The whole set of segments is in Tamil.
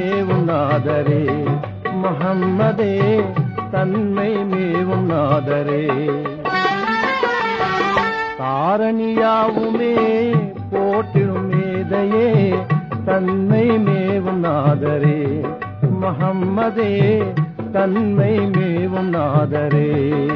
மேவும் நாதரே முஹம்மதே தன்மை மேவும் நாதரே காரணியாவுமே போற்றிடும் மேதையே தன்மை மேவும் நாதரே முஹம்மதே தன்மை மேவும் நாதரே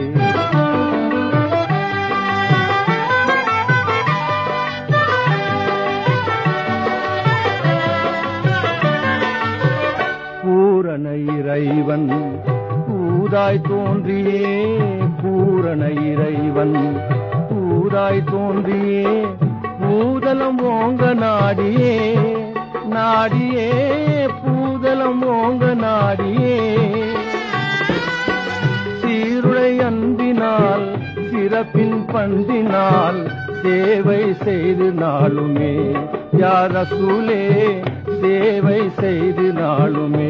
பூரண இறைவன் பூதாய் தோன்றியே பூரண இறைவன் பூதாய் தோன்றியே பூதலம் ஓங்க நாடியே நாடியே பூதலம் ஓங்க நாடியே சீருடை அன்பினால் சிறப்பின் பண்பினால் சேவை செய்து நாளுமே யார் ரசூலே சேவை செய்து நாளுமே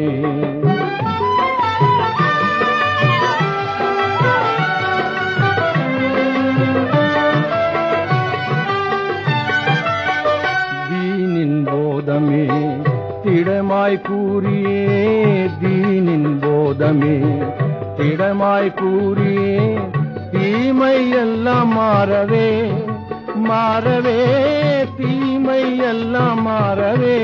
தீனின் போதமே திடமாய் கூறியே தீனின் போதமே திடமாய் கூறியே தீமை எல்லாம் மாறவே மாறவே தீமை எல்லாம் மாறவே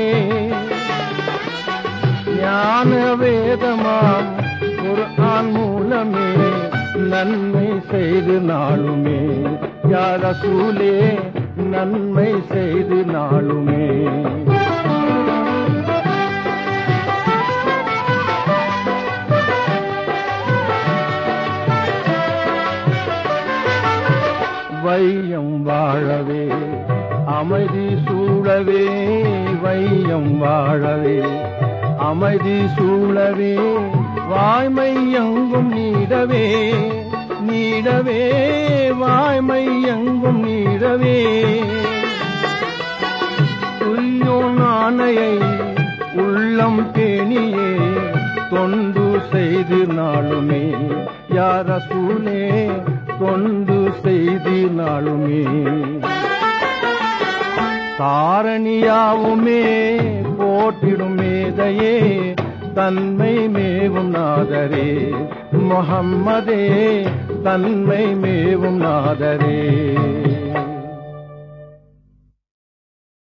ஞான வேதமாம் குர்ஆன் மூலமே நன்மை செய்து நாளுமே யார் ரசூலே நன்மை செய்து நாளுமே வையம் வாழவே அமைதி சூழவே வையம் வாழவே அமைதி சூழவே வாய்மை எங்கும் நீடவே நீடவே வாய்மை எங்கும் நீடவே துய்யோன் ஆணையை உள்ளம் பேணியே தொண்டு செய்து நாளுமே யார் ரசூலே தொண்டு செய்து நாளுமே காரணியாவுமே போட்டிடும் மேதையே தன்மை மேவும் நாதரே முஹம்மதே தன்மை மேவும் நாதரே